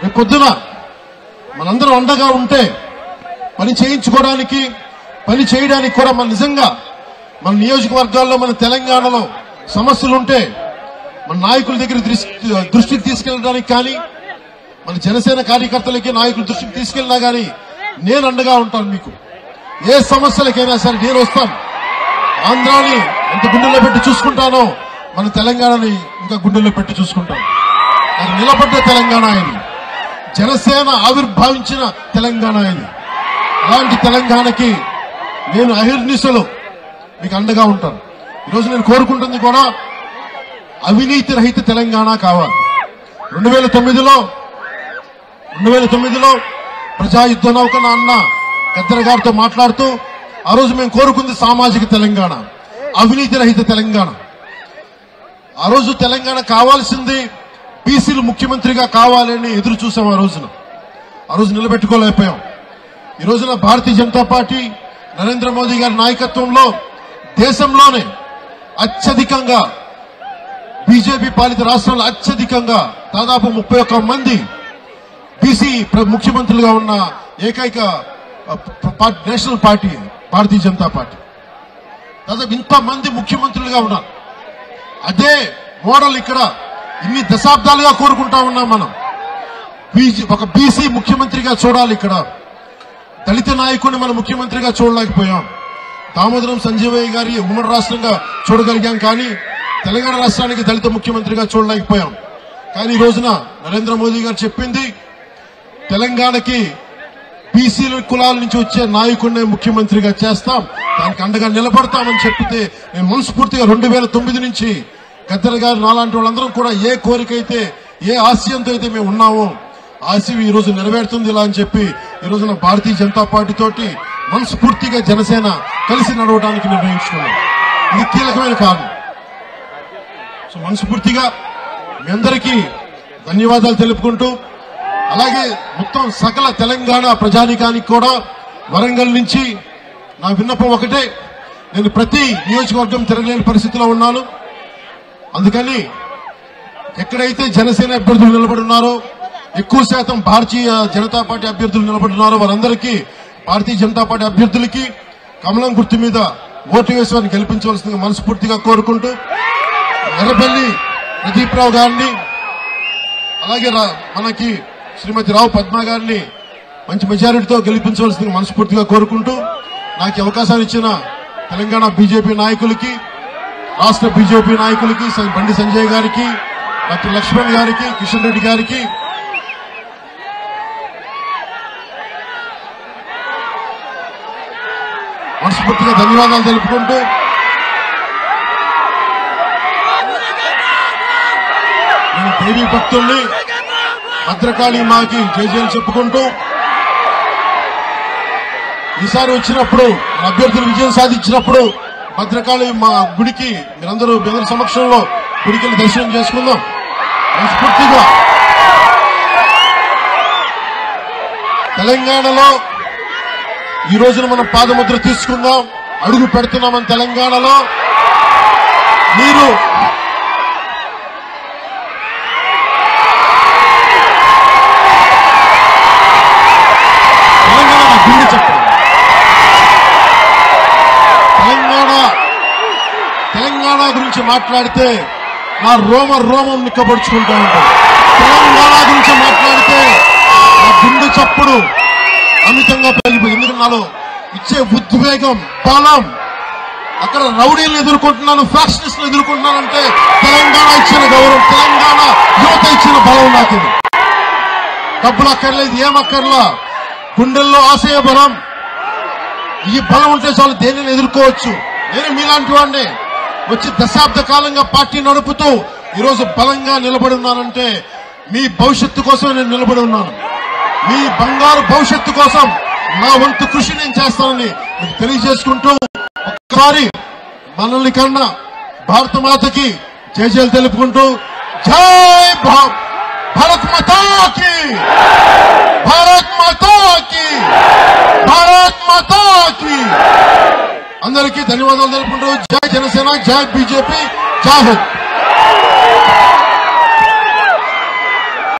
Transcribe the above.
రేపు పొద్దున మనందరం అండగా ఉంటే పని చేయించుకోవడానికి పని చేయడానికి కూడా మన నిజంగా మన నియోజకవర్గాల్లో మన తెలంగాణలో సమస్యలు ఉంటే మన నాయకుల దగ్గర దృష్టి- దృష్టికి తీసుకెళ్ళడానికి కానీ మన జనసేన కార్యకర్తలకి నాయకుల దృష్టికి తీసుకెళ్ళినా కానీ నేను అండగా ఉంటాను మీకు ఏ సమస్యలకైనా సరే నేను వస్తాను ఆంధ్రాని ఎంత గుండెల్లో పెట్టి చూసుకుంటానో మన తెలంగాణని ఇంకా గుండెల్లో పెట్టి చూసుకుంటాను అది నిలబడ్డ తెలంగాణ ఇది జనసేన ఆవిర్భావించిన తెలంగాణ ఇది అలాంటి తెలంగాణకి నేను అహిర్నిశలు మీకు అండగా ఉంటాను ఈరోజు నేను కోరుకుంటుంది కూడా అవినీతి రహిత తెలంగాణ కావాలి రెండు వేల తొమ్మిదిలో రెండు వేల తొమ్మిదిలో ప్రజా యుద్ధ నౌకన అన్న గద్దర గారితో మాట్లాడుతూ ఆ రోజు మేము కోరుకుంది సామాజిక తెలంగాణ అవినీతి రహిత తెలంగాణ ఆ రోజు తెలంగాణ కావాల్సింది బీసీలు ముఖ్యమంత్రిగా కావాలని ఎదురు చూసాం ఆ రోజున ఆ రోజు నిలబెట్టుకోలేకపోయాం ఈ రోజున భారతీయ జనతా పార్టీ నరేంద్ర మోదీ గారి నాయకత్వంలో దేశంలోనే అత్యధికంగా బీజేపీ పాలిత రాష్ట్రాల్లో అత్యధికంగా దాదాపు ముప్పై ఒక్క మంది బీసీ ప్ర- ముఖ్యమంత్రులుగా ఉన్న ఏకైక ఆ, ప- పా- నేషనల్ పార్టీ ఇది, భారతీయ జనతా పార్టీ దాదాపు ఇంతమంది ముఖ్యమంత్రులుగా ఉన్నారు అదే మోడల్ ఇక్కడ ఇన్ని దశాబ్దాలుగా కోరుకుంటా ఉన్నాం మనం బీజీ ఒక బీసీ ముఖ్యమంత్రిగా చూడాలి ఇక్కడ దళిత నాయకుడిని మనం ముఖ్యమంత్రిగా చూడలేకపోయాం దామోదరం సంజీవయ్య గారి ఉమ్మడి రాష్ట్రంగా చూడగలిగాం కానీ తెలంగాణ రాష్ట్రానికి దళిత ముఖ్యమంత్రిగా చూడలేకపోయాం కానీ ఈ రోజున నరేంద్ర మోదీ గారు చెప్పింది తెలంగాణకి బీసీల కులాల నుంచి వచ్చే నాయకుడినే ముఖ్యమంత్రిగా చేస్తాం దానికి అండగా నిలబడతామని చెప్పితే నేను మనస్ఫూర్తిగా రెండు వేల తొమ్మిది నుంచి గద్దర్ గారు నాలాంటి వాళ్ళందరం కూడా ఏ కోరికైతే ఏ ఆశయంతో అయితే మేము ఉన్నామో ఆశయం ఈ రోజు నెరవేరుతుంది ఇలా అని చెప్పి ఈ రోజున భారతీయ జనతా పార్టీ తోటి మనస్ఫూర్తిగా జనసేన కలిసి నడవడానికి నిర్ణయించుకున్నాం ఇది కీలకమైన కారణం సో మనస్ఫూర్తిగా మీ అందరికీ ధన్యవాదాలు తెలుపుకుంటూ అలాగే మొత్తం సకల తెలంగాణ ప్రజానికానికి కూడా వరంగల్ నుంచి నా విన్నపం ఒకటే నేను ప్రతి నియోజకవర్గం తిరగలేని పరిస్థితిలో ఉన్నాను అందుకని ఎక్కడైతే జనసేన అభ్యర్థులు నిలబడి ఉన్నారో ఎక్కువ శాతం భారతీయ జనతా పార్టీ అభ్యర్థులు నిలబడి ఉన్నారో వారందరికీ భారతీయ జనతా పార్టీ అభ్యర్థులకి కమలం గుర్తు మీద ఓటు వేసి వారిని గెలిపించవలసిందిగా మనస్ఫూర్తిగా కోరుకుంటూ ఎర్రబెల్లి ప్రదీప్ రావు గారిని అలాగే రా- మనకి శ్రీమతి రావు పద్మ గారిని మంచి మెజారిటీతో గెలిపించవలసిందిగా మనస్ఫూర్తిగా కోరుకుంటూ నాకు ఈ అవకాశాన్ని ఇచ్చిన తెలంగాణ బీజేపీ నాయకులకి రాష్ట్ర బీజేపీ నాయకులకి స- బండి సంజయ్ గారికి డాక్టర్ లక్ష్మణ్ గారికి కిషన్ రెడ్డి గారికి మనస్ఫూర్తిగా ధన్యవాదాలు తెలుపుకుంటూ నేను దేవీ భక్తుల్ని భద్రకాళి మాకి జయజయలు చెప్పుకుంటూ ఈసారి వచ్చినప్పుడు మన అభ్యర్థులు విజయం సాధించినప్పుడు భద్రకాళి మా గుడికి మీరందరూ మీ అందరి సమక్షంలో గుడికి వెళ్ళి దర్శనం చేసుకుందాం మనస్ఫూర్తిగా తెలంగాణలో ఈ రోజున మనం పాదముద్ర తీసుకుందాం అడుగు పెడుతున్నామని తెలంగాణలో మీరు తెలంగాణ నా గుండె చెప్పండి తెలంగాణ తెలంగాణ గురించి మాట్లాడితే నా రోమ రోమం నిక్కబడుచుకుంటూ ఉంటాను తెలంగాణ గురించి మాట్లాడితే నా గుండె చప్పుడు అమితంగా పెరిగిపోయి ఎందుకంటే నాలో ఇచ్చే ఉద్వేగం బలం అక్కడ రౌడీలను ఎదుర్కొంటున్నాను ఫ్యాక్షనిస్ట్ ఎదుర్కొంటున్నానంటే తెలంగాణ ఇచ్చిన గౌరవం తెలంగాణ యువత ఇచ్చిన బలం నాకు ఇది డబ్బులు అక్కర్లేదు ఏం అక్కర్లా గుండెల్లో ఆశయ బలం ఈ బలం ఉంటే చాలు దేనిని ఎదుర్కోవచ్చు నేను మీలాంటి వాడిని వచ్చి దశాబ్ద కాలంగా పార్టీ నడుపుతూ ఈరోజు బలంగా నిలబడి ఉన్నానంటే మీ భవిష్యత్తు కోసం నేను నిలబడి ఉన్నాను మీ బంగారు భవిష్యత్తు కోసం నా వంతు కృషి నేను చేస్తానని మీకు తెలియజేసుకుంటూ ఒక్కసారి మనల్ని కన్నా భారత మాతకి జయజయలు తెలుపుకుంటూ జై భా- భారత్ మాతాకి భారత్ మాతాకి భారత్ మాతాకి అందరికీ ధన్యవాదాలు తెలుపుకుంటూ జై జనసేన జై బీజేపీ జై హింద్